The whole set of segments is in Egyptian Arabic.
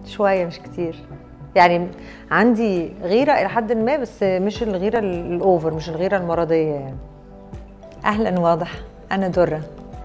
شويه مش كتير يعني عندي غيره الى حد ما بس مش الغيره ال- الاوفر مش الغيره المرضيه يعني اهلا واضح انا دره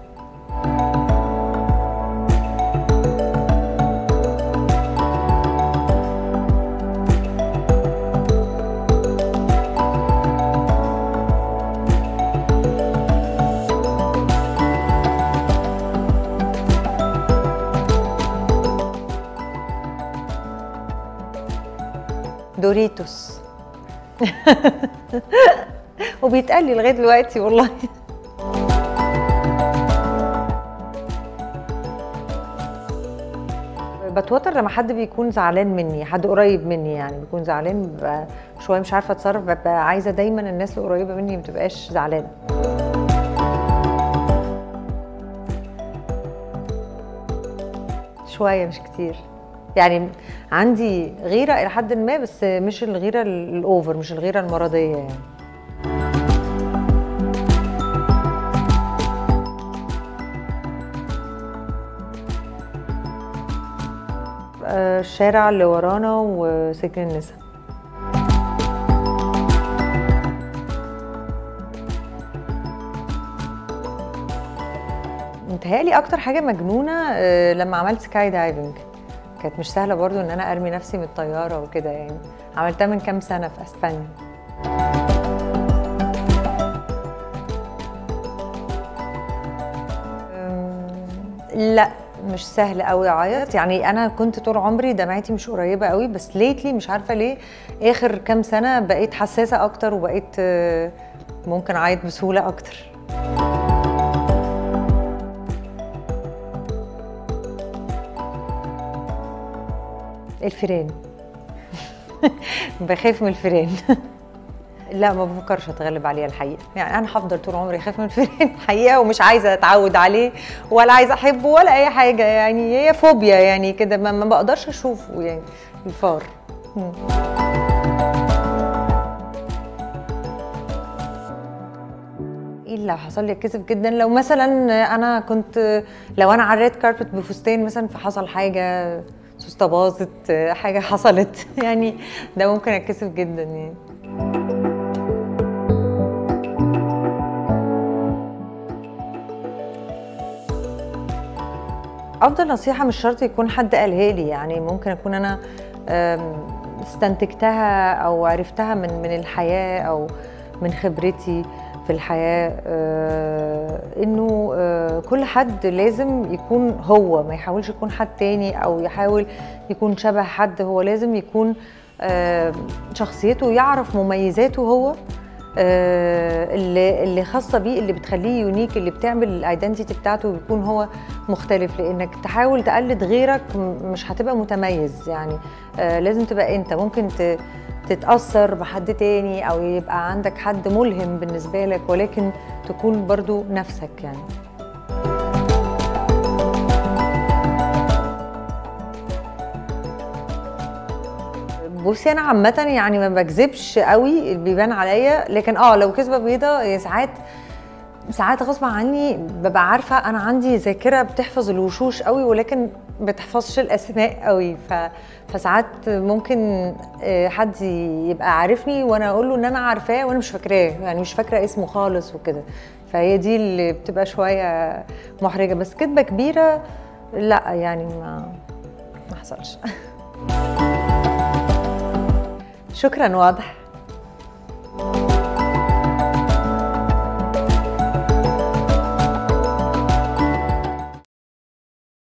دوريتوس وبيتقال لي لغايه دلوقتي والله بتوتر لما حد بيكون زعلان مني حد قريب مني يعني بيكون زعلان ببقى شويه مش عارفه اتصرف ببقى عايزه دايما الناس اللي قريبه مني ما تبقاش زعلانه شويه مش كتير يعني عندي غيره الى حد ما بس مش الغيره ال- الاوفر مش الغيره المرضيه يعني آه، الشارع اللي ورانا وسجن النساء متهيألي أكتر حاجة مجنونة آه، لما عملت سكاي دايفنج كانت مش سهلة برضو إن أنا أرمي نفسي من الطيارة وكده يعني عملتها من كام سنة في أسبانيا أم، لا مش سهل قوي اعيط يعني انا كنت طول عمري دمعتي مش قريبه قوي بس ليتلي مش عارفه ليه اخر كام سنه بقيت حساسه اكتر وبقيت آه، ممكن اعيط بسهوله اكتر الفيران بخاف من الفيران لا ما بفكرش اتغلب عليها الحقيقه يعني انا هفضل طول عمري اخاف من الفيران الحقيقه ومش عايزه اتعود عليه ولا عايزه احبه ولا اي حاجه يعني هي فوبيا يعني كده ما, ما بقدرش اشوفه يعني الفار مم. ايه اللي حصل لي اتكسف جدا لو مثلا انا كنت لو انا على الريد كاربت بفستان مثلا فحصل حاجه سوسته باظت حاجه حصلت يعني ده ممكن اتكسف جدا يعني افضل نصيحه مش شرط يكون حد قالها لي يعني ممكن اكون انا أم، استنتجتها او عرفتها من من الحياه او من خبرتي في الحياه أه، انه أه، كل حد لازم يكون هو ما يحاولش يكون حد تاني او يحاول يكون شبه حد هو لازم يكون أه، شخصيته يعرف مميزاته هو آه، اللي اللي خاصه بيه اللي بتخليه يونيك اللي بتعمل الايدنتيتي بتاعته بيكون هو مختلف لانك تحاول تقلد غيرك م- مش هتبقى متميز يعني آه، لازم تبقى انت ممكن ت- تتاثر بحد تاني او يبقى عندك حد ملهم بالنسبه لك ولكن تكون برضو نفسك يعني بصي انا عامه يعني ما بكذبش قوي بيبان عليا لكن اه لو كذبه بيضه ساعات ساعات غصب عني ببقى عارفه انا عندي ذاكره بتحفظ الوشوش قوي ولكن بتحفظش الاسماء قوي ف... فساعات ممكن آه، حد يبقى عارفني وانا اقول له ان انا عارفاه وانا مش فاكراه يعني مش فاكره اسمه خالص وكده فهي دي اللي بتبقى شويه محرجه بس كذبه كبيره لا يعني ما ما حصلش شكرا واضح